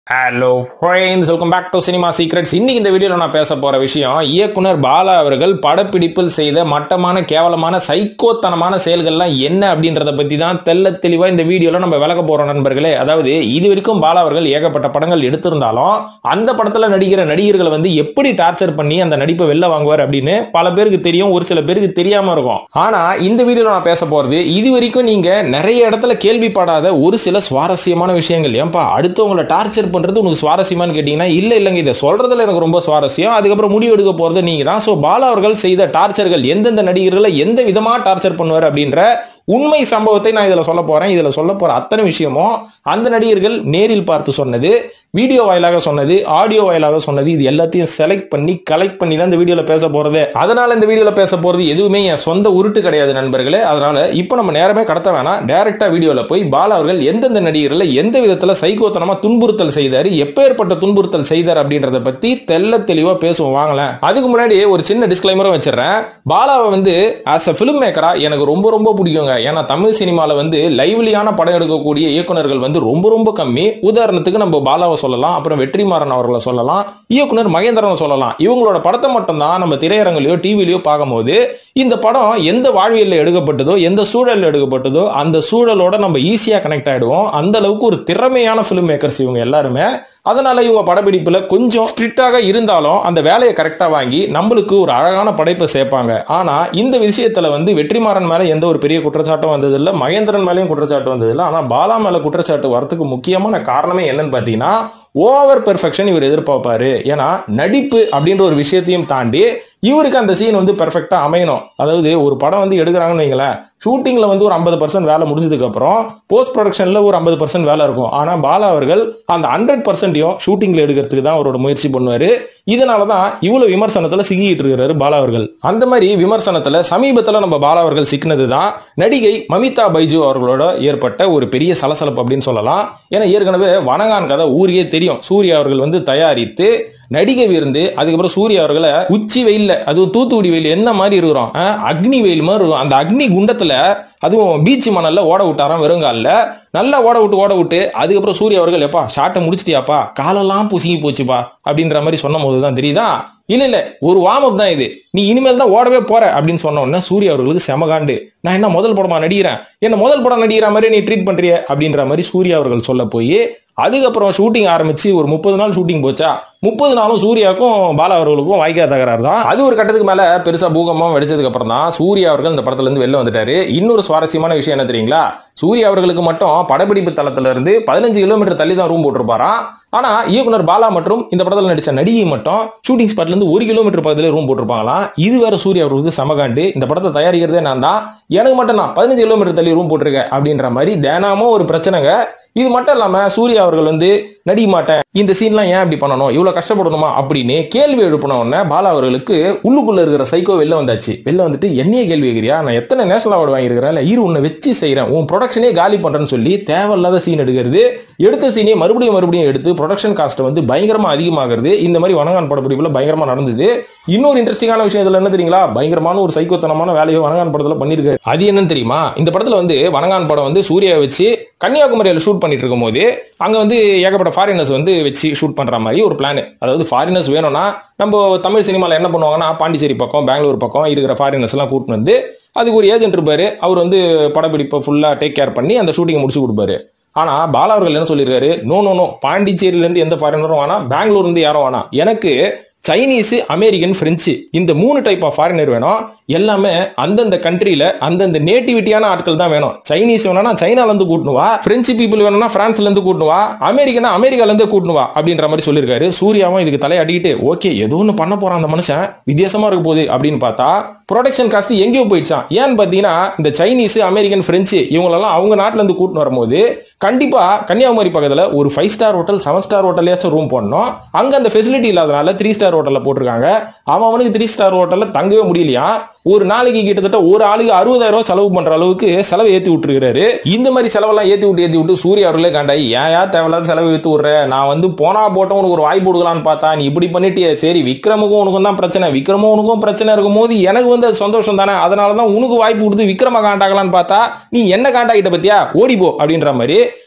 hello friends welcome back to cinema secrets இன்னைக்கு இந்த வீடியோல நான் பேச போற விஷயம் இயக்குனர் பாலா அவர்கள் படப்பிடிப்பில் செய்த மட்டமான கேவலமான சைக்கோத்தனமான செயல்கள்லாம் என்ன அப்படின்றத பத்தி தான் தெல்ல தெளிவா இந்த வீடியோல நம்ம விளக்க போறோம் நண்பர்களே அதாவது இது வரைக்கும் பாலா அவர்கள் ஏகப்பட்ட படங்கள் எடுத்திருந்தாலும் அந்த படத்துல நடிக்கிற நடிகர்களை வந்து எப்படி டார்ச்சர் பண்ணி அந்த நடிப்பை வெளில வாங்குவார் அப்படின்னு பல பேருக்கு தெரியும் ஒரு சில பேருக்கு தெரியாம இருக்கும் ஆனா இந்த வீடியோல நான் பேச போறது இது வரைக்கும் நீங்க நிறைய இடத்துல கேள்விப்படாத ஒரு சில சுவாரஸ்யமான விஷயங்கள் ஏன்பா அடுத்தவங்களை டார்ச்சர் பண்றது உனக்கு சுவாரஸ்யமான்னு கேட்டீங்கன்னா இல்ல இல்லைங்க இதை சொல்றதுல எனக்கு ரொம்ப சுவாரஸ்யம் அதுக்கப்புறம் முடிவு எடுக்க போறது நீங்க தான் சோ பாலா அவர்கள் செய்த டார்ச்சர்கள் எந்தெந்த நடிகர்களை எந்த விதமா டார்ச்சர் பண்ணுவார் அப்படின்ற உண்மை சம்பவத்தை நான் இதுல சொல்ல போறேன் இதுல சொல்ல போற அத்தனை விஷயமும் அந்த நடிகர்கள் நேரில் பார்த்து சொன்னது வீடியோ வாயிலாக சொன்னது ஆடியோ வாயிலாக சொன்னது இது எல்லாத்தையும் செலக்ட் பண்ணி கலெக்ட் பண்ணி தான் இந்த வீடியோல பேச போறது அதனால இந்த வீடியோல பேச போறது எதுவுமே என் சொந்த உருட்டு கிடையாது நண்பர்களே அதனால இப்போ நம்ம நேரமே கடத்த வேணாம் டைரக்டா வீடியோல போய் பாலா அவர்கள் எந்தெந்த நடிகர்களை எந்த விதத்துல சைக்கோத்தனமா துன்புறுத்தல் செய்தாரு எப்பேற்பட்ட துன்புறுத்தல் செய்தார் அப்படின்றத பத்தி தெல்ல தெளிவா பேசுவோம் வாங்கலாம் அதுக்கு முன்னாடி ஒரு சின்ன டிஸ்கிளைமரும் வச்சிடறேன் பாலாவை வந்து ஆஸ் அ பிலிம் மேக்கரா எனக்கு ரொம்ப ரொம்ப பிடிக்குங்க ஏன்னா தமிழ் சினிமால வந்து லைவ்லியான படம் எடுக்கக்கூடிய இயக்குனர்கள் வந்து ரொம்ப ரொம்ப கம்மி உதாரணத்துக்கு நம்ம பாலாவை சொல்லலாம் அப்புறம் வெற்றிமாறன் அவர்களை சொல்லலாம் இயக்குனர் மகேந்திரனை சொல்லலாம் இவங்களோட படத்தை மட்டும் தான் நம்ம திரையரங்குலயோ டிவிலையோ பார்க்கும்போது இந்த படம் எந்த வாழ்வியல்ல எடுக்கப்பட்டதோ எந்த சூழல்ல எடுக்கப்பட்டதோ அந்த சூழலோட நம்ம ஈஸியா கனெக்ட் ஆயிடுவோம் அந்த அளவுக்கு ஒரு திறமையான பிலிம் மேக்கர்ஸ் இவங்க எல்லாருமே அதனால இவங்க படப்பிடிப்புல கொஞ்சம் ஸ்ட்ரிக்டாக இருந்தாலும் அந்த வேலையை கரெக்டா வாங்கி நம்மளுக்கு ஒரு அழகான படைப்பை சேர்ப்பாங்க ஆனா இந்த விஷயத்துல வந்து வெற்றிமாறன் மேல எந்த ஒரு பெரிய குற்றச்சாட்டும் வந்தது இல்ல மகேந்திரன் மேலயும் குற்றச்சாட்டு வந்தது இல்ல ஆனா பாலா மேல குற்றச்சாட்டு வரதுக்கு முக்கியமான காரணமே என்னன்னு பாத்தீங்கன்னா ஓவர் பெர்ஃபெக்ஷன் இவர் எதிர்பார்ப்பாரு ஏன்னா நடிப்பு அப்படின்ற ஒரு விஷயத்தையும் தாண்டி இவருக்கு அந்த சீன் வந்து பெர்ஃபெக்டா அமையணும் அதாவது ஒரு படம் வந்து எடுக்கிறாங்கன்னு வைங்களேன் ஷூட்டிங்ல வந்து ஒரு ஐம்பது பர்சன்ட் வேலை முடிஞ்சதுக்கு அப்புறம் போஸ்ட் ப்ரொடக்ஷன்ல ஒரு ஐம்பது பர்சன்ட் வேலை இருக்கும் ஆனா பாலா அவர்கள் அந்த ஹண்ட்ரட் பர்சன்டையும் ஷூட்டிங்ல எடுக்கிறதுக்கு தான் அவரோட முயற்சி பண்ணுவாரு இதனாலதான் இவ்வளவு விமர்சனத்துல சிக்கிட்டு இருக்கிறாரு பாலா அவர்கள் அந்த மாதிரி விமர்சனத்துல சமீபத்துல நம்ம பாலா அவர்கள் சிக்கினது தான் நடிகை மமிதா பைஜு அவர்களோட ஏற்பட்ட ஒரு பெரிய சலசலப்பு அப்படின்னு சொல்லலாம் ஏன்னா ஏற்கனவே வனகான் கதை ஊருக்கே தெரியும் சூர்யா அவர்கள் வந்து தயாரித்து நடிகை விருந்து அதுக்கப்புறம் சூர்யா அவர்களை உச்சி வெயில்ல அதுவும் தூத்துக்குடி வெயில் என்ன மாதிரி இருக்கிறோம் அஹ், அக்னி வெயில் மாதிரி இருக்கும் அந்த அக்னி குண்டத்துல அதுவும் பீச் மணல்ல ஓட விட்டாராம் வெறுங்காலில் நல்லா ஓட விட்டு ஓட விட்டு அதுக்கப்புறம் சூர்யா அவர்கள் எப்பா ஷாட்டை முடிச்சிட்டியாப்பா காலெல்லாம் புசுங்கி போச்சுப்பா அப்படின்ற மாதிரி சொன்ன போது தான் தெரியுதா இல்ல இல்ல ஒரு வார்ம் அப் தான் இது நீ இனிமேல் தான் ஓடவே போற அப்படின்னு சொன்ன உடனே சூர்யா அவர்களுக்கு செமகாண்டு நான் என்ன முதல் படமா நடிக்கிறேன் என்ன முதல் படம் நடிக்கிற மாதிரி நீ ட்ரீட் பண்றிய அப்படின்ற மாதிரி சூர்யா அவர்கள் சொல்ல போய் அதுக்கப்புறம் ஷூட்டிங் ஆரம்பிச்சு ஒரு முப்பது நாள் ஷூட்டிங் போச்சா முப்பது நாளும் சூர்யாவுக்கும் பாலா அவர்களுக்கும் வாய்க்கா தகராறு தான் அது ஒரு கட்டத்துக்கு மேல பெருசா பூகம்பம் வெடிச்சதுக்கு அப்புறம் தான் சூர்யா அவர்கள் இந்த படத்துல இருந்து வெளில வந்துட்டாரு இன்னொரு சுவாரஸ்யமான விஷயம் என்ன தெரியுங்களா சூர்யா அவர்களுக்கு மட்டும் படப்பிடிப்பு தளத்துல இருந்து பதினஞ்சு கிலோமீட்டர் தள்ளி தான் ரூம் போட்டிருப்பாராம் ஆனா இயக்குனர் பாலா மற்றும் இந்த படத்துல நடிச்ச நடிகை மட்டும் ஷூட்டிங் ஸ்பாட்ல இருந்து ஒரு கிலோமீட்டர் பக்கத்துல ரூம் போட்டிருப்பாங்களாம் இது வேற சூர்யா அவர்களுக்கு சமகாண்டு இந்த படத்தை தயாரிக்கிறதே நான் தான் எனக்கு மட்டும் நான் பதினஞ்சு கிலோமீட்டர் தள்ளி ரூம் போட்டிருக்கேன் அப்படின்ற மாதிரி தினமும் ஒரு பிரச்சனைங்க இது மட்டும் இல்லாம சூர்யா அவர்கள் வந்து நடிக்க மாட்டேன் இந்த சீன்லாம் ஏன் இப்படி பண்ணணும் இவ்வளவு கஷ்டப்படணுமா அப்படின்னு கேள்வி எழுப்பின உடனே பாலா அவர்களுக்கு உள்ளுக்குள்ள இருக்கிற சைக்கோ வெளில வந்தாச்சு வெளில வந்துட்டு என்னைய கேள்வி கேட்கிறியா நான் எத்தனை நேஷனல் அவார்டு வாங்கியிருக்கிறேன் இல்ல இரு உன்னை வச்சு செய்றேன் உன் ப்ரொடக்ஷனே காலி பண்றேன்னு சொல்லி தேவையில்லாத சீன் எடுக்கிறது எடுத்த சீனே மறுபடியும் மறுபடியும் எடுத்து ப்ரொடக்ஷன் காஸ்ட் வந்து பயங்கரமா அதிகமாகிறது இந்த மாதிரி வனங்கான் படப்பிடிப்புல பயங்கரமா நடந்தது இன்னொரு இன்ட்ரெஸ்டிங்கான விஷயம் இதுல என்ன தெரியுங்களா பயங்கரமான ஒரு சைக்கோத்தனமான வேலையை வனங்கான் படத்துல பண்ணிருக்காரு அது என்னன்னு தெரியுமா இந்த படத்துல வந்து வனங்கான் படம் வந்து சூர்யா வச்சு கன்னியாகுமரியில ஷூட் பண்ணிட்டு இருக்கும் போது அங்க வந்து ஏகப்பட்ட ஃபாரினர்ஸ் வந்து வச்சு ஷூட் பண்ற மாதிரி ஒரு பிளான் அதாவது ஃபாரினர்ஸ் வேணும்னா நம்ம தமிழ் சினிமால என்ன பண்ணுவாங்கன்னா பாண்டிச்சேரி பக்கம் பெங்களூர் பக்கம் இருக்கிற ஃபாரினர்ஸ் எல்லாம் கூட்டிட்டு வந்து அதுக்கு ஒரு ஏஜென்ட் இருப்பாரு அவர் வந்து படப்பிடிப்பை ஃபுல்லா டேக் கேர் பண்ணி அந்த ஷூட்டிங் முடிச்சு கொடுப்பாரு ஆனா பாலா அவர்கள் என்ன சொல்லியிருக்காரு நோ நோ நோ பாண்டிச்சேரியில இருந்து எந்த ஃபாரினரும் வேணாம் பெங்களூர்ல இருந்து யாரும் வேணாம் எனக்கு சைனீஸ் அமெரிக்கன் பிரெஞ்சு இந்த மூணு டைப் ஆஃப் ஃபாரினர் வேணும் எல்லாமே அந்தந்த கண்ட்ரியில அந்தந்த நேட்டிவிட்டியான ஆட்கள் தான் வேணும் சைனீஸ் வேணும்னா சைனால இருந்து கூட்டணுவா பிரெஞ்சு பீப்புள் வேணும்னா பிரான்ஸ்ல இருந்து கூட்டணுவா அமெரிக்கனா அமெரிக்கால இருந்து கூட்டணுவா அப்படின்ற மாதிரி சொல்லியிருக்காரு சூர்யாவும் இதுக்கு தலையாட்டிக்கிட்டு ஓகே ஏதோ ஒன்று பண்ண போறான் அந்த மனுஷன் வித்தியாசமா இருக்க போகுது அப்படின்னு பார்த்தா ப்ரொடக்ஷன் காஸ்ட் எங்கேயோ போயிடுச்சான் ஏன்னு பார்த்தீங்கன்னா இந்த சைனீஸ் அமெரிக்கன் பிரெஞ்சு இவங்களெல்லாம் அவங்க நாட்டுல இருந்து கூட்டின்னு வரும்போது கண்டிப்பா கன்னியாகுமரி பக்கத்துல ஒரு five star hotel seven star ஹோட்டலையாச்சும் ரூம் போடணும் அங்க அந்த ஃபெசிலிட்டி இல்லாதனால த்ரீ ஸ்டார் ஹோட்டல்ல போட்டிருக்காங்க அவன் அவனுக்கு த்ரீ ஸ்டார் ஹோட்டல்ல தங்கவே முடியலையா ஒரு நாளைக்கு கிட்டத்தட்ட ஒரு ஆளுக்கு அறுபதாயிரம் ரூபாய் செலவு பண்ற அளவுக்கு செலவு ஏத்தி விட்டுருக்காரு இந்த மாதிரி செலவெல்லாம் ஏத்தி விட்டு ஏத்தி விட்டு சூர்யா அவர்களே காண்டாய் ஏன் ஏன் தேவையில்லாத செலவு ஏத்து விடுற நான் வந்து போனா போட்ட உனக்கு ஒரு வாய்ப்பு கொடுக்கலான்னு பார்த்தா நீ இப்படி பண்ணிட்டியே சரி விக்ரமுக்கும் உனக்கும் தான் பிரச்சனை விக்ரமும் உனக்கும் பிரச்சனை இருக்கும் போது எனக்கு வந்து அது சந்தோஷம் தானே அதனால தான் உனக்கு வாய்ப்பு கொடுத்து விக்ரம காண்டாகலான்னு பார்த்தா நீ என்ன காண்டாகிட்ட பத்தியா ஓடி போ அப்படின்ற மாதிரி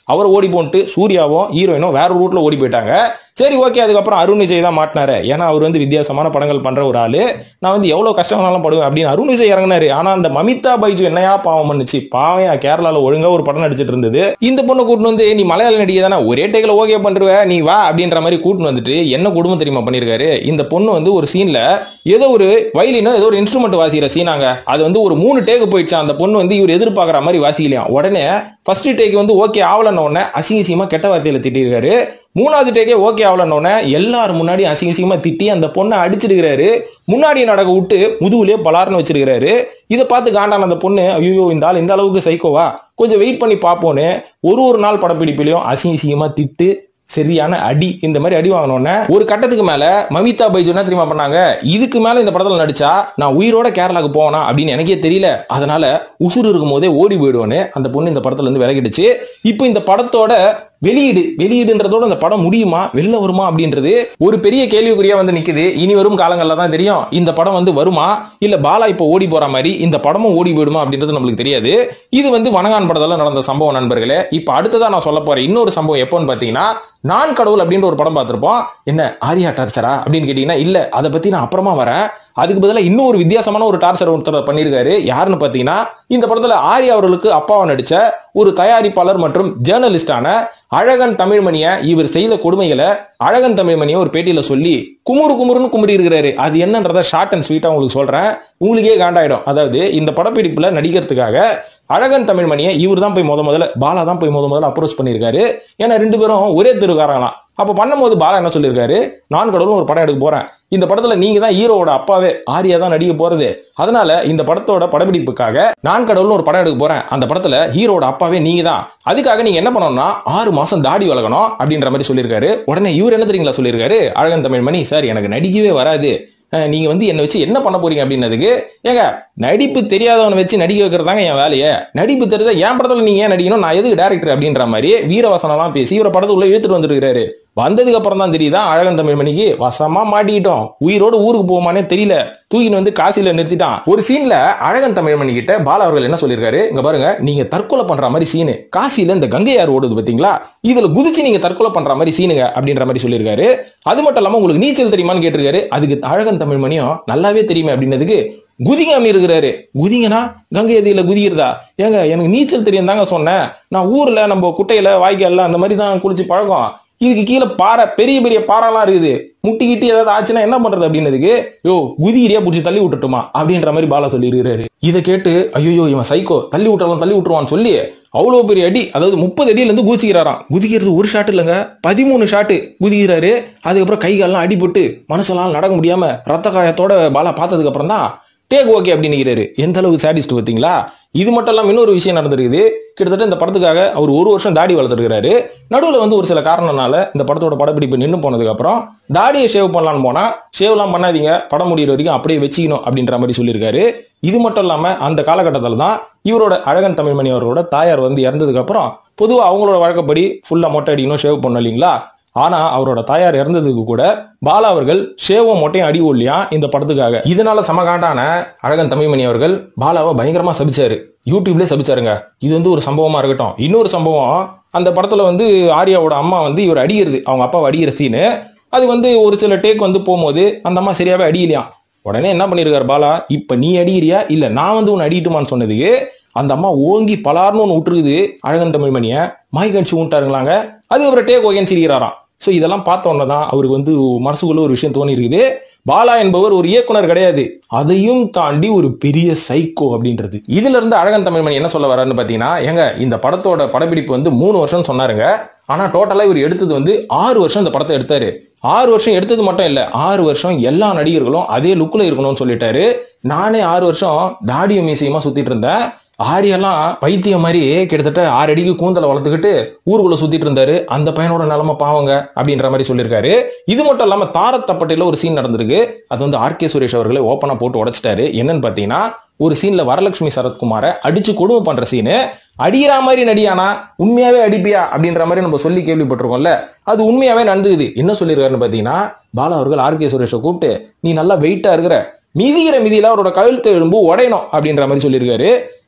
அவர் ஓடி போன்ட்டு சூர்யாவும் ஹீரோயினும் வேற ரூட்ல ஓடி போயிட்டாங்க சரி ஓகே அதுக்கப்புறம் அருண் விஜய் தான் மாட்டினாரு ஏன்னா அவர் வந்து வித்தியாசமான படங்கள் பண்ற ஒரு ஆளு நான் வந்து எவ்வளவு கஷ்டமானாலும் படுவேன் அப்படின்னு அருண் விஜய் இறங்கினாரு ஆனா அந்த மமிதா பைஜு என்னையா பாவம் பண்ணுச்சு பாவம் கேரளால ஒழுங்கா ஒரு படம் நடிச்சிட்டு இருந்தது இந்த பொண்ணை கூட்டிட்டு வந்து நீ மலையாள நடிகை தானே ஒரே டேக்கில் ஓகே பண்ருவ நீ வா அப்படின்ற மாதிரி கூட்டிட்டு வந்துட்டு என்ன குடும்பம் தெரியுமா பண்ணிருக்காரு இந்த பொண்ணு வந்து ஒரு சீன்ல ஏதோ ஒரு வயலினோ ஏதோ ஒரு இன்ஸ்ட்ருமெண்ட் வாசிக்கிற சீனாங்க அது வந்து ஒரு மூணு டேக்கு போயிடுச்சு அந்த பொண்ணு வந்து இவர் எதிர்பார்க்குற மாதிரி வாசிக்கலையாம் உடனே ஃபர்ஸ்ட் டேக் வந்து ஓகே ஆகலன்ன உடனே அசிங்க அசிங்கமா கெட்ட வார்த்தையில திட்டிருக்காரு மூணாவது டேக்கே ஓகே ஆகலன்ன உடனே எல்லாரும் முன்னாடி அசிங்க அசிங்கமா திட்டி அந்த பொண்ணை அடிச்சிருக்கிறாரு முன்னாடி நடக்க விட்டு முதுகுலயே பலார்னு வச்சிருக்கிறாரு இதை பார்த்து காண்டான அந்த பொண்ணு ஐயோ இந்த ஆள் இந்த அளவுக்கு சைக்கோவா கொஞ்சம் வெயிட் பண்ணி பார்ப்போன்னு ஒரு ஒரு நாள் படப்பிடிப்பிலையும் அசிங்க அசிங்கமா திட்டு சரியான அடி இந்த மாதிரி அடி வாங்கினோடனே ஒரு கட்டத்துக்கு மேல மமிதா பைஜு என்ன தெரியுமா பண்ணாங்க இதுக்கு மேல இந்த படத்துல நடிச்சா நான் உயிரோட கேரளாக்கு போவேனா அப்படின்னு எனக்கே தெரியல அதனால உசுறு இருக்கும் போதே ஓடி போயிடுவேன்னு அந்த பொண்ணு இந்த படத்துல இருந்து விலகிடுச்சு இப்போ இந்த படத்தோட வெளியீடு வெளியீடுன்றதோட அந்த படம் முடியுமா வெளில வருமா அப்படின்றது ஒரு பெரிய கேள்விக்குறியா வந்து நிக்குது இனி வரும் காலங்கள்ல தான் தெரியும் இந்த படம் வந்து வருமா இல்ல பாலா இப்போ ஓடி போற மாதிரி இந்த படமும் ஓடி போயிடுமா அப்படின்றது நம்மளுக்கு தெரியாது இது வந்து வனகான் படத்துல நடந்த சம்பவம் நண்பர்களே இப்போ அடுத்ததா நான் சொல்ல போற இன்னொரு சம்பவம் எப்போன்னு பாத்தீங்கன்னா நான் கடவுள் அப்படின்ற ஒரு படம் பார்த்திருப்போம் என்ன ஆரியா டார்ச்சரா அப்படின்னு கேட்டீங்கன்னா இல்ல அதை பத்தி நான் அப்புறமா வரேன் அதுக்கு பதிலாக இன்னும் ஒரு வித்தியாசமான ஒரு டார்ச்சர் ஒருத்தர் பண்ணியிருக்காரு யாருன்னு பார்த்தீங்கன்னா இந்த படத்துல ஆர்யா அவர்களுக்கு அப்பாவை நடிச்ச ஒரு தயாரிப்பாளர் மற்றும் ஜேர்னலிஸ்டான அழகன் தமிழ்மணியை இவர் செய்த கொடுமைகளை அழகன் தமிழ்மணியை ஒரு பேட்டியில சொல்லி குமுறு குமுறுன்னு குமுறி இருக்கிறாரு அது என்னன்றத ஷார்ட் அண்ட் ஸ்வீட்டா உங்களுக்கு சொல்றேன் உங்களுக்கே காண்டாயிடும் அதாவது இந்த படப்பிடிப்புல நடிக்கிறதுக்காக அழகன் தமிழ்மணியை இவர் தான் போய் முத முதல்ல பாலா தான் போய் முத முதல்ல அப்ரோச் பண்ணியிருக்காரு ஏன்னா ரெண்டு பேரும் ஒரே தெருக்காரங்களாம் அப்ப பண்ணும்போது பாலா என்ன சொல்லியிருக்காரு நான் கடவுளும் ஒரு படம் எடுக்க போறேன் இந்த படத்துல நீங்க தான் ஹீரோவோட அப்பாவே ஆரியா தான் நடிக்க போறது அதனால இந்த படத்தோட படப்பிடிப்புக்காக நான் கடவுள்னு ஒரு படம் எடுக்க போறேன் அந்த படத்துல ஹீரோட அப்பாவே நீங்க தான் அதுக்காக நீங்க என்ன பண்ணணும்னா ஆறு மாசம் தாடி வளர்க்கணும் அப்படின்ற மாதிரி சொல்லியிருக்காரு உடனே இவர் என்ன தெரியுங்களா சொல்லியிருக்காரு அழகன் தமிழ்மணி சார் எனக்கு நடிக்கவே வராது அஹ் நீங்க வந்து என்ன வச்சு என்ன பண்ண போறீங்க அப்படின்னதுக்கு ஏங்க நடிப்பு தெரியாதவனை வச்சு நடிக்க வைக்கிறதாங்க என் வேலையை நடிப்பு தெரிஞ்சா என் படத்துல நீங்க ஏன் நடிக்கணும் நான் எதுக்கு டேரக்டர் அப்படின்ற மாதிரி வீரவசனம்லாம் பேசி இவரை படத்துக்குள்ள இழுத்துட்டு வந்துருக்காரு வந்ததுக்கு அப்புறம் தான் தெரியுதா அழகன் தமிழ்மணிக்கு வசமா மாட்டிக்கிட்டோம் உயிரோட ஊருக்கு போகுமானே தெரியல தூக்கின்னு வந்து காசில நிறுத்திட்டான் ஒரு சீன்ல அழகன் தமிழ்மணி கிட்ட பாலா அவர்கள் என்ன சொல்லியிருக்காரு இங்க பாருங்க நீங்க தற்கொலை பண்ற மாதிரி சீனு காசில இந்த கங்கை யார் ஓடுது பாத்தீங்களா இதுல குதிச்சு நீங்க தற்கொலை பண்ற மாதிரி சீனுங்க அப்படின்ற மாதிரி சொல்லியிருக்காரு அது மட்டும் இல்லாம உங்களுக்கு நீச்சல் தெரியுமான்னு கேட்டிருக்காரு அதுக்கு அழகன் தமிழ்மணியும் நல்லாவே தெரியுமே அப்படின்னதுக்கு குதிங்க அப்படி இருக்கிறாரு குதிங்கன்னா கங்கை நதியில குதிக்கிறதா ஏங்க எனக்கு நீச்சல் தெரியும் தாங்க சொன்னேன் நான் ஊர்ல நம்ம குட்டையில வாய்க்கால்ல அந்த மாதிரி தான் குளிச்சு பழக்கம் இதுக்கு கீழே பாறை பெரிய பெரிய பாறைலாம் இருக்குது முட்டிக்கிட்டு ஏதாவது ஆச்சுன்னா என்ன பண்றது அப்படின்னதுக்கு யோ குதிகிரியா பிடிச்சி தள்ளி விட்டுட்டுமா அப்படின்ற மாதிரி பாலா சொல்லி இருக்கிறாரு இதை கேட்டு ஐயோ இவன் சைக்கோ தள்ளி விட்டாலும் தள்ளி விட்டுருவான்னு சொல்லி அவ்வளோ பெரிய அடி அதாவது முப்பது அடியில இருந்து குதிச்சுக்கிறாராம் குதிக்கிறது ஒரு ஷாட் இல்லைங்க பதிமூணு ஷாட்டு குதிக்கிறாரு அதுக்கப்புறம் கை கால்லாம் அடிபட்டு மனசெல்லாம் நடக்க முடியாம ரத்த காயத்தோட பாலா பார்த்ததுக்கு அப்புறம் தான் டேக் ஓகே அப்படின்னு நிற்கிறாரு எந்த அளவுக்கு சாடிஸ்ட் பார்த்தீங்களா இது மட்டும் இல்லாமல் இன்னொரு விஷயம் நடந்திருக்குது கிட்டத்தட்ட இந்த படத்துக்காக அவர் ஒரு வருஷம் தாடி வளர்த்துருக்காரு நடுவில் வந்து ஒரு சில காரணனால இந்த படத்தோட படப்பிடிப்பு நின்று போனதுக்கு அப்புறம் தாடியை ஷேவ் பண்ணலான்னு போனா ஷேவ்லாம் பண்ணாதீங்க படம் முடிகிற வரைக்கும் அப்படியே வச்சுக்கணும் அப்படின்ற மாதிரி சொல்லியிருக்காரு இது மட்டும் இல்லாம அந்த காலகட்டத்தில் தான் இவரோட அழகன் தமிழ்மணி அவர்களோட தாயார் வந்து இறந்ததுக்கு அப்புறம் பொதுவாக அவங்களோட வழக்கப்படி ஃபுல்லா மொட்டை அடிக்கணும் ஷேவ் பண்ணணும் இல்லைங்களா ஆனா அவரோட தாயார் இறந்ததுக்கு கூட பாலா அவர்கள் ஷேவும் மொட்டையும் அடி ஒல்லியா இந்த படத்துக்காக இதனால சமகாண்டான அழகன் தமிழ்மணி அவர்கள் பாலாவை பயங்கரமா சபிச்சாரு யூடியூப்லேயே சபிச்சாருங்க இது வந்து ஒரு சம்பவமா இருக்கட்டும் இன்னொரு சம்பவம் அந்த படத்துல வந்து ஆர்யாவோட அம்மா வந்து இவர் அடிக்கிறது அவங்க அப்பாவை அடிக்கிற சீனு அது வந்து ஒரு சில டேக் வந்து போகும்போது அந்த அம்மா சரியாவே அடிக்கலையாம் உடனே என்ன பண்ணிருக்காரு பாலா இப்ப நீ அடிக்கிறியா இல்ல நான் வந்து உன்னை அடிக்கட்டுமான்னு சொன்னதுக்கு அந்த அம்மா ஓங்கி பலார்னு ஒன்று விட்டுருக்குது அழகன் தமிழ்மணிய மாய் கணிச்சு விட்டாருங்களாங்க அதுக்கப்புறம் டேக் ஓகேன்னு சிரிக்கிறாராம் ஸோ இதெல்லாம் பார்த்த உடனே தான் அவருக்கு வந்து மனசுக்குள்ள ஒரு விஷயம் தோணி இருக்குது பாலா என்பவர் ஒரு இயக்குனர் கிடையாது அதையும் தாண்டி ஒரு பெரிய சைக்கோ அப்படின்றது இதுல இருந்து அழகன் தமிழ்மணி என்ன சொல்ல வர்றாருன்னு பாத்தீங்கன்னா ஏங்க இந்த படத்தோட படப்பிடிப்பு வந்து மூணு வருஷம் சொன்னாருங்க ஆனா டோட்டலா இவர் எடுத்தது வந்து ஆறு வருஷம் இந்த படத்தை எடுத்தாரு ஆறு வருஷம் எடுத்தது மட்டும் இல்ல ஆறு வருஷம் எல்லா நடிகர்களும் அதே லுக்ல இருக்கணும்னு சொல்லிட்டாரு நானே ஆறு வருஷம் தாடியும் மீசையுமா சுத்திட்டு இருந்தேன் ஆரியெல்லாம் பைத்தியம் மாதிரி கிட்டத்தட்ட ஆறு அடிக்கு கூந்தலை வளர்த்துக்கிட்டு ஊருக்குள்ள சுத்திட்டு இருந்தாரு அந்த பையனோட நிலைமை பாவங்க அப்படின்ற மாதிரி சொல்லியிருக்காரு இது மட்டும் இல்லாம தாரத்தப்பட்டையில ஒரு சீன் நடந்திருக்கு அது வந்து ஆர் கே சுரேஷ் அவர்களை ஓப்பனா போட்டு உடைச்சிட்டாரு என்னன்னு பாத்தீங்கன்னா ஒரு சீன்ல வரலட்சுமி சரத்குமாரை அடிச்சு கொடுமை பண்ற சீனு அடிக்கிற மாதிரி நடியானா உண்மையாவே அடிப்பியா அப்படின்ற மாதிரி நம்ம சொல்லி கேள்விப்பட்டிருக்கோம்ல அது உண்மையாவே நடந்துக்குது என்ன சொல்லியிருக்காருன்னு பாத்தீங்கன்னா பாலா அவர்கள் ஆர் கே சுரேஷை கூப்பிட்டு நீ நல்லா வெயிட்டா இருக்கிற மிதிக்கிற மிதியில அவரோட கழுத்து எலும்பு உடையணும் அப்படின்ற மாதிரி சொல்லியிருக்காரு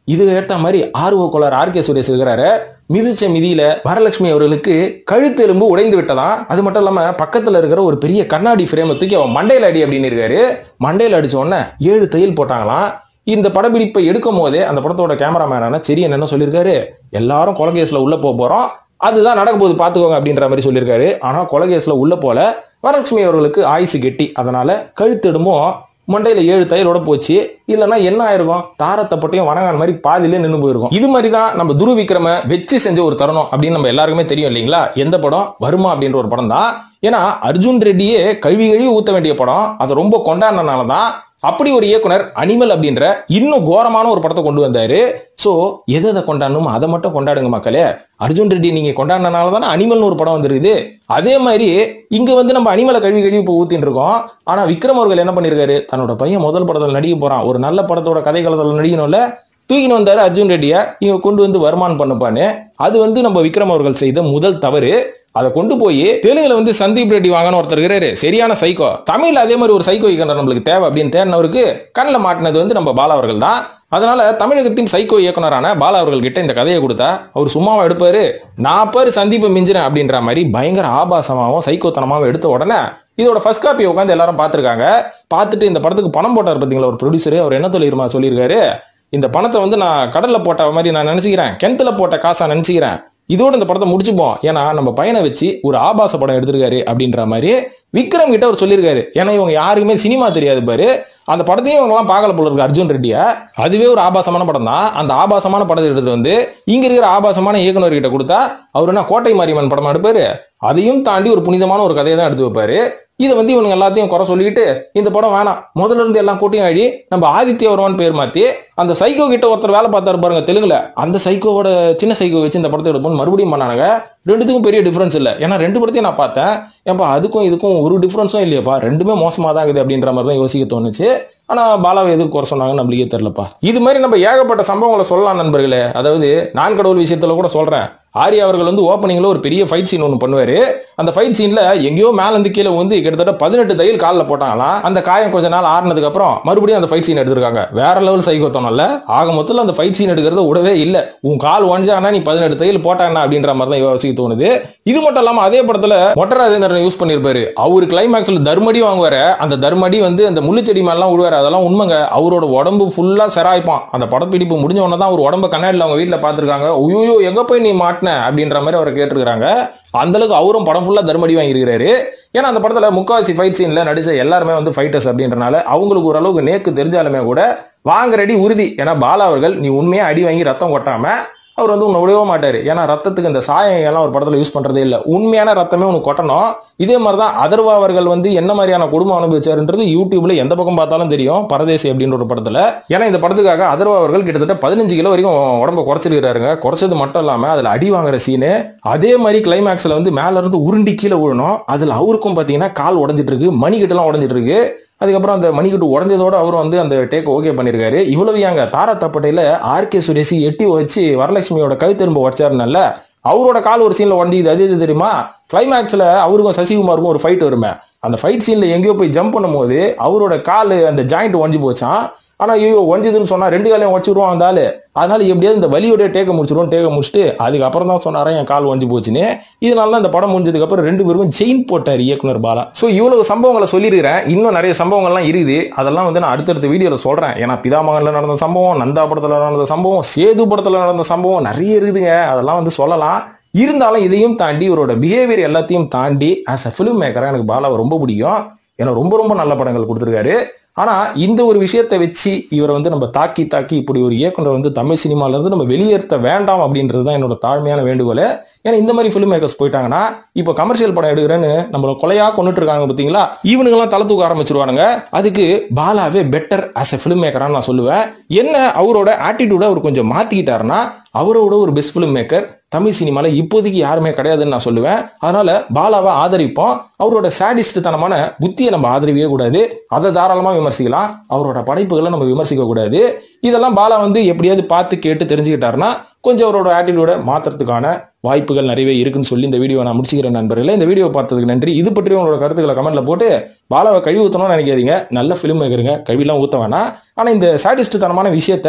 இது ஏற்ற மாதிரி ஆர்வ கோளார் ஆர் கே சுரேஷ் இருக்கிறாரு மிதிச்ச மிதியில வரலட்சுமி அவர்களுக்கு கழுத்து எலும்பு உடைந்து விட்டதாம் அது மட்டும் இல்லாம பக்கத்துல இருக்கிற ஒரு பெரிய கண்ணாடி ஃப்ரேம் தூக்கி அவன் மண்டையில அடி அப்படின்னு இருக்காரு மண்டையில அடிச்ச உடனே ஏழு தையல் போட்டாங்களாம் இந்த படப்பிடிப்பை எடுக்கும் போதே அந்த படத்தோட கேமராமேனான சரி என்ன சொல்லியிருக்காரு எல்லாரும் கொலகேஸ்ல உள்ள போக போறோம் அதுதான் நடக்க போகுது பாத்துக்கோங்க அப்படின்ற மாதிரி சொல்லியிருக்காரு ஆனா கொலகேஸ்ல உள்ள போல வரலட்சுமி அவர்களுக்கு ஆயுசு கெட்டி அதனால கழுத்தெடுமும் மண்டையில ஏழு தையலோட போச்சு இல்லைன்னா என்ன ஆயிருக்கும் தாரத்தப்பட்டையும் வணங்கான மாதிரி பாதியிலே நின்று போயிருக்கும் இது மாதிரி தான் நம்ம துரு விக்ரம வச்சு செஞ்ச ஒரு தருணம் அப்படின்னு நம்ம எல்லாருக்குமே தெரியும் இல்லைங்களா எந்த படம் வருமா அப்படின்ற ஒரு படம் தான் ஏன்னா அர்ஜுன் ரெட்டியே கழுவி கழுவி ஊத்த வேண்டிய படம் அதை ரொம்ப கொண்டாடினால தான் அப்படி ஒரு இயக்குனர் அனிமல் அப்படின்ற இன்னும் கோரமான ஒரு படத்தை கொண்டு வந்தாரு சோ எதை எதை கொண்டாடணும் அதை மட்டும் கொண்டாடுங்க மக்களே அர்ஜுன் ரெட்டி நீங்க கொண்டாடினால தானே அனிமல்னு ஒரு படம் வந்துருக்குது அதே மாதிரி இங்க வந்து நம்ம அனிமலை கழுவி கழுவி இப்போ ஊத்தின்னு இருக்கோம் ஆனா விக்ரம் அவர்கள் என்ன பண்ணிருக்காரு தன்னோட பையன் முதல் படத்துல நடிக்க போறான் ஒரு நல்ல படத்தோட கதை காலத்துல நடிக்கணும்ல தூக்கின்னு வந்தாரு அர்ஜுன் ரெட்டிய இவங்க கொண்டு வந்து வருமானம் பண்ணுப்பான்னு அது வந்து நம்ம விக்ரம் அவர்கள் செய்த முதல் தவறு அதை கொண்டு போய் தெலுங்குல வந்து சந்தீப் ரெட்டி வாங்கன்னு ஒருத்தர் இருக்கிறாரு சரியான சைக்கோ தமிழ்ல அதே மாதிரி ஒரு சைக்கோ இயக்குனர் நம்மளுக்கு தேவை அப்படின்னு தேடினவருக்கு கண்ணில் மாட்டினது வந்து நம்ம பாலா அவர்கள் தான் அதனால தமிழகத்தின் சைக்கோ இயக்குனரான பாலா அவர்கள் கிட்ட இந்த கதையை கொடுத்தா அவர் சும்மாவா எடுப்பாரு நான் பேர் சந்தீப்பை மிஞ்சிறேன் அப்படின்ற மாதிரி பயங்கர ஆபாசமாகவும் சைக்கோத்தனமாகவும் எடுத்த உடனே இதோட ஃபர்ஸ்ட் காப்பி உட்காந்து எல்லாரும் பார்த்துருக்காங்க பார்த்துட்டு இந்த படத்துக்கு பணம் போட்டார் பார்த்தீங்களா ஒரு ப்ரொடியூசர் அவர் என்ன சொல்லிருமா சொல்லியிருக்காரு இந்த பணத்தை வந்து நான் கடல்ல போட்ட மாதிரி நான் நினைச்சுக்கிறேன் கிணத்துல போட்ட காசா நினைச்சுக்கிறேன் இதோட இந்த படத்தை முடிச்சுப்போம் ஏன்னா நம்ம பையனை வச்சு ஒரு ஆபாச படம் எடுத்திருக்காரு அப்படின்ற மாதிரி விக்ரம் கிட்ட அவர் சொல்லியிருக்காரு ஏன்னா இவங்க யாருக்குமே சினிமா தெரியாது பாரு அந்த படத்தையும் இவங்க எல்லாம் பார்க்கல போல இருக்கு அர்ஜுன் ரெட்டியா அதுவே ஒரு ஆபாசமான படம் தான் அந்த ஆபாசமான படத்தை எடுத்துட்டு வந்து இங்க இருக்கிற ஆபாசமான இயக்குனர் கிட்ட கொடுத்தா அவர் என்ன கோட்டை மாரியம்மன் படம் எடுப்பாரு அதையும் தாண்டி ஒரு புனிதமான ஒரு கதையை தான் எடுத்து வைப்பாரு இதை வந்து இவனுங்க எல்லாத்தையும் குறை சொல்லிக்கிட்டு இந்த படம் வேணாம் முதல்ல இருந்து எல்லாம் கூட்டியும் அழி நம்ம ஆதித்ய வருவான் பேர் மாத்தி அந்த சைக்கோ கிட்ட ஒருத்தர் வேலை பார்த்தாரு பாருங்க தெலுங்குல அந்த சைக்கோவோட சின்ன சைக்கோ வச்சு இந்த படத்தை எடுப்போம் மறுபடியும் பண்ணானுங்க ரெண்டுத்துக்கும் பெரிய டிஃபரன்ஸ் இல்லை ஏன்னா ரெண்டு படத்தையும் நான் பார்த்தேன் ஏன்பா அதுக்கும் இதுக்கும் ஒரு டிஃபரன்ஸும் இல்லையாப்பா ரெண்டுமே மோசமாக தான் இருக்குது அப்படின்ற மாதிரி தான் யோசிக்க தோணுச்சு ஆனா பாலாவை எதுக்கு குறை சொன்னாங்கன்னு நம்மளுக்கே தெரியலப்பா இது மாதிரி நம்ம ஏகப்பட்ட சம்பவங்களை சொல்லலாம் நண்பர்களே அதாவது நான் கடவுள் விஷயத்துல கூட சொல்றேன் ஆர்யா அவர்கள் வந்து ஓப்பனிங்ல ஒரு பெரிய ஃபைட் சீன் ஒன்று பண்ணுவாரு அந்த ஃபைட் சீன்ல எங்கேயோ மேல இருந்து கீழே வந்து கிட்டத்தட்ட பதினெட்டு தையல் காலில் போட்டாங்களாம் அந்த காயம் கொஞ்ச நாள் ஆறுனதுக்கு அப்புறம் மறுபடியும் அந்த ஃபைட் சீன் எடுத்திருக்காங்க வேற லெவல் சைகோத்தனம்ல ஆக மொத்தத்தில் அந்த ஃபைட் சீன் எடுக்கிறது விடவே இல்லை உன் கால் ஒஞ்சானா நீ பதினெட்டு தையல் போட்டானா அப்படின்ற மாதிரி தான் யோசிக்க தோணுது இது மட்டும் இல்லாம அதே படத்துல மொட்டராஜேந்திரன் யூஸ் பண்ணிருப்பாரு அவரு கிளைமேக்ஸ்ல தர்மடி வாங்குவாரு அந்த தர்மடி வந்து அந்த முள்ளுச்செடி மேலாம் விடுவாரு அதெல்லாம் உண்மைங்க அவரோட உடம்பு ஃபுல்லா செராய்ப்பான் அந்த படப்பிடிப்பு முடிஞ்ச உடனே தான் அவர் உடம்ப கண்ணாடியில் அவங்க வீட்டில் பார்த்துருக்காங்க ஐயோ எங்க போய் நீ மாட்டின அப்படின்ற மாதிரி அவரை கேட்டிருக்காங்க அந்த அளவுக்கு அவரும் படம் ஃபுல்லா தர்மடி வாங்கியிருக்காரு ஏன்னா அந்த படத்துல முக்காவாசி ஃபைட் சீன்ல நடிச்ச எல்லாருமே வந்து ஃபைட்டர்ஸ் அப்படின்றனால அவங்களுக்கு ஓரளவுக்கு நேக்கு தெரிஞ்சாலுமே கூட வாங்குற அடி உறுதி ஏன்னா பாலா அவர்கள் நீ உண்மையா அடி வாங்கி ரத்தம் கொட்டாம அவர் வந்து உன்னை விடவே மாட்டாரு ஏன்னா ரத்தத்துக்கு இந்த சாயம் எல்லாம் ஒரு படத்துல யூஸ் பண்றதே இல்லை உண்மையான ரத்தமே உனக்கு கொட்டணும் இதே மாதிரி தான் அதர்வா அவர்கள் வந்து என்ன மாதிரியான குடும்பம் அனுபவிச்சாருன்றது யூடியூப்ல எந்த பக்கம் பார்த்தாலும் தெரியும் பரதேசி அப்படின்ற ஒரு படத்துல ஏன்னா இந்த படத்துக்காக அதர்வா அவர்கள் கிட்டத்தட்ட பதினஞ்சு கிலோ வரைக்கும் உடம்ப குறைச்சிருக்காருங்க குறைச்சது மட்டும் இல்லாம அதுல அடி வாங்குற சீனு அதே மாதிரி கிளைமேக்ஸ்ல வந்து மேல இருந்து உருண்டி கீழே விழணும் அதுல அவருக்கும் பாத்தீங்கன்னா கால் உடஞ்சிட்டு இருக்கு மணிக்கட்டுலாம் உடஞ்சிட்டு இருக்கு அதுக்கப்புறம் அந்த மணிக்கட்டு உடஞ்சதோட அவரும் வந்து அந்த டேக் ஓகே பண்ணியிருக்காரு இவ்வளவு அங்க தாரா தப்பட்டையில ஆர்கே சுரேஷி எட்டி வச்சு வரலட்சுமியோட கழுத்தெரும்பு வச்சாருனால அவரோட கால் ஒரு சீன்ல உடஞ்சிது அது எது தெரியுமா கிளைமேக்ஸ்ல அவருக்கும் சசிகுமாருக்கும் ஒரு ஃபைட் வருமே அந்த ஃபைட் சீன்ல எங்கேயோ போய் ஜம்ப் பண்ணும்போது அவரோட கால் அந்த ஜாயிண்ட் ஒஞ்சி போச்சான் ஆனா ஐயோ ஒஞ்சதுன்னு சொன்னா ரெண்டு காலையும் உடச்சிருவான் அந்த ஆளு அதனால எப்படியாவது இந்த வலியோட டேக்க முடிச்சிருவோம் டேக்க முடிச்சுட்டு அதுக்கப்புறம் தான் சொன்னாரா என் கால் ஒஞ்சி போச்சுன்னு இதனால தான் இந்த படம் முடிஞ்சதுக்கு அப்புறம் ரெண்டு பேருக்கும் செயின் போட்டார் இயக்குனர் பாலா ஸோ இவ்வளவு சம்பவங்களை சொல்லியிருக்கிறேன் இன்னும் நிறைய சம்பவங்கள்லாம் இருக்குது அதெல்லாம் வந்து நான் அடுத்தடுத்த வீடியோவில் சொல்றேன் ஏன்னா பிதாமகன்ல நடந்த சம்பவம் நந்தா படத்துல நடந்த சம்பவம் சேது படத்துல நடந்த சம்பவம் நிறைய இருக்குதுங்க அதெல்லாம் வந்து சொல்லலாம் இருந்தாலும் இதையும் தாண்டி இவரோட பிஹேவியர் எல்லாத்தையும் தாண்டி ஆஸ் அ ஃபிலிம் மேக்கராக எனக்கு பாலாவை ரொம்ப பிடிக்கும் ஏன்னா ரொம்ப ரொம்ப நல்ல படங்கள் கொடுத்துருக்காரு ஆனா இந்த ஒரு விஷயத்தை வச்சு இவரை வந்து நம்ம தாக்கி தாக்கி இப்படி ஒரு இயக்குனர் வந்து தமிழ் சினிமால இருந்து நம்ம வெளியேற்ற வேண்டாம் அப்படின்றது தான் என்னோட தாழ்மையான வேண்டுகோள் ஏன்னா இந்த மாதிரி ஃபிலிம் மேக்கர்ஸ் போயிட்டாங்கன்னா இப்போ கமர்ஷியல் படம் எடுக்கிறேன்னு நம்மள கொலையா கொண்டுட்டு இருக்காங்க பார்த்தீங்களா இவனுங்கெல்லாம் தலை தூக்க ஆரம்பிச்சிருவானுங்க அதுக்கு பாலாவே பெட்டர் ஆஸ் எ ஃபிலிம் மேக்கரான்னு நான் சொல்லுவேன் என்ன அவரோட ஆட்டிடியூட அவர் கொஞ்சம் மாத்திக்கிட்டாருன்னா அவரோட ஒரு பெஸ்ட் ஃபிலிம் மேக்கர் தமிழ் சினிமால இப்போதைக்கு யாருமே கிடையாதுன்னு நான் சொல்லுவேன் அதனால பாலாவை ஆதரிப்போம் அவரோட சாடிஸ்ட் தனமான புத்தியை நம்ம ஆதரிக்கவே கூடாது அதை தாராளமா விமர்சிக்கலாம் அவரோட படைப்புகளை நம்ம விமர்சிக்க கூடாது இதெல்லாம் பாலா வந்து எப்படியாவது பார்த்து கேட்டு தெரிஞ்சுக்கிட்டாருன்னா கொஞ்சம் அவரோட ஆட்டிடியூட மாத்துறதுக்கான வாய்ப்புகள் நிறையவே இருக்குன்னு சொல்லி இந்த வீடியோ நான் முடிச்சுக்கிறேன் நண்பர்களே இந்த வீடியோ பார்த்ததுக்கு நன்றி இது பற்றி உங்களோட கருத்துக்களை கமெண்ட்ல போட்டு பாலாவை கழுவி ஊற்றணும்னு நினைக்காதீங்க நல்ல ஃபிலிம் மேக்கருங்க கழுவிலாம் ஊற்ற வேணாம் ஆனால் இந்த சாடிஸ்ட் தனமான விஷயத்த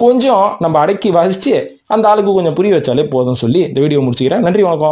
கொஞ்சம் நம்ம அடக்கி வாசிச்சு அந்த ஆளுக்கு கொஞ்சம் புரிய வச்சாலே போதும் சொல்லி இந்த வீடியோ முடிச்சுக்கிறேன் நன்றி வணக்கம்